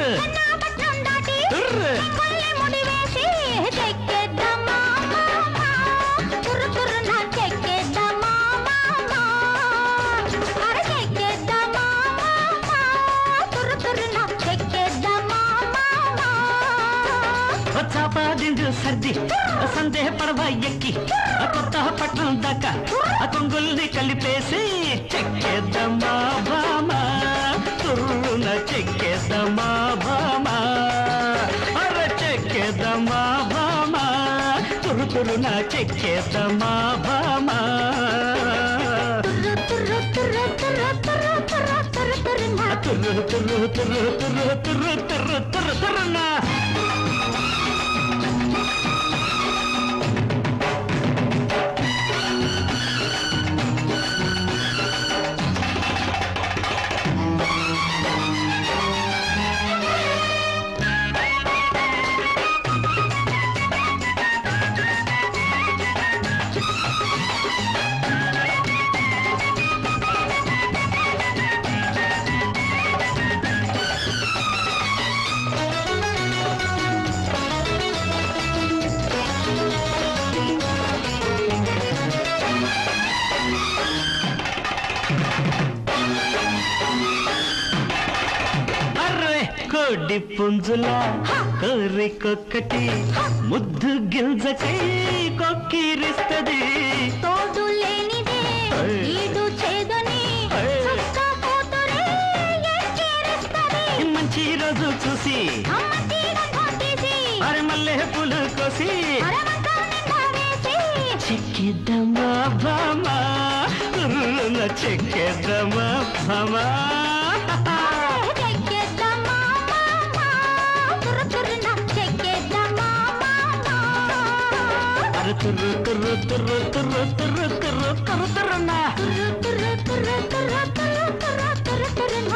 తుర్రు పట్నం దాటి తుర్రు కొల్లి ముడి వేసి చెక్కేద్దామా మామా. తుర్రు తుర్రున చెక్కేద్దామా మామా. అరే చెక్కేద్దామా మామా. తుర్రు తుర్రున చెక్కేద్దామా మామా. చాపాదిండు సర్ది సందేహ పడవ ఎక్కి ఆ కొత్త పట్నం దాకా ఆ కొంగుల్ని కలిపేసి చెక్కేద్దామా భామా తుర్రున చెక్కేద్దామా భామా అర చెక్కేద్దామా భామా తురు తురున చెక్కేద్దామా భామా తుర్రు తుర్రు తుర్రు తుర్రు తుర్రు తుర్రు తుర్రు తుర్రున. తుర్రు తుర్రు తుర్రు తుర్రు తుర్రు తుర్రు తుర్రు తుర్రునా అర్రే కోడి పుంజుల కోరికొక్కటి ముద్దు గిల్జకై కొక్కిరిస్తది తోడు లేనిదే ఏయ్. ఈడు చేదని ఏయ్. చక్క కూతురే ఎక్కిరిస్తది. మంచి రోజు చూసి అమ్మ తీగ తీసి అరే మల్లె పూలు కోసి అరవంక నిండా వేసి చిక్కిద్దమా భామా తుర్రున చెక్కేద్దామా భామా చెక్కేద్దామా మామా. తుర్రు తుర్రున చెక్కేద్దామా మామా. అరే తుర్రు తుర్రు తుర్రు తుర్రు తుర్రు తుర్రు తుర్రు తుర్రునా తుర్రు తుర్రు తుర్రు తుర్రు తుర్రు తుర్రు తుర్రు తుర్రున.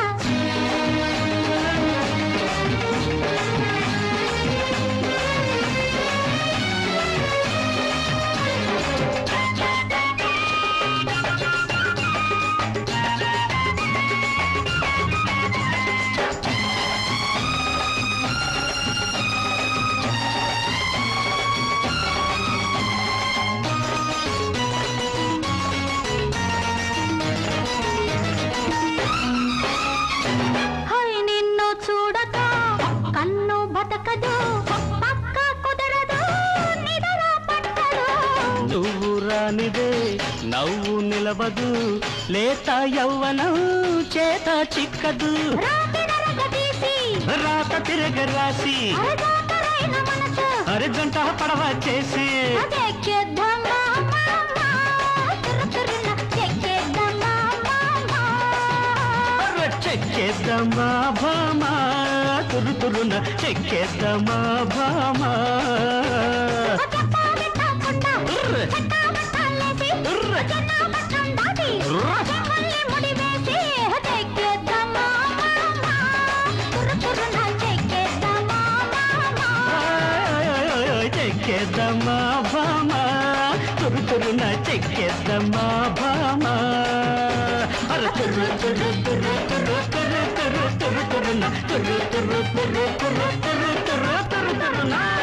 హై నిన్ను చూడక కన్ను బతకదు పక్క కుదరదు నిదర పట్టదు నువ్వు రానిదే నవ్వు నిలవదు లేత యవ్వనం చేత చిక్కదు రాతి నరక తీసి రాత తిరగ రాసి అరజాతరైన మనసు అరే జంట పడవ చేసి అదెక్కేద్దామా మామా. తుర్రు తుర్రున చెక్కేద్దామా మామా. అరే చెక్కేద్దామా భామా తురు తురున చెక్కేద్దామా భామా చెప్పా పెట్టకుండా ఉర్ర్. చెట్టా పట్టాలేసి ఉర్ర్. జొన్న పట్టం దాటి ఉర్ర్. చెంగుల్ని ముడి వేసి చెక్కేద్దామా మామా. తుర్రు తుర్రున చెక్కేద్దామా మామా. ఆయ్ చెక్కేద్దామా భామా తురు తురున చెక్కేద్దామా భామా అరే తుర్రు తుర్రు తుర్రు తుర్రు తుర్రు తుర్రు తుర్రు తురున తుర్రు తుర్రు తుర్రు తుర్రు తుర్రు తుర్రు తుర్రు తురునా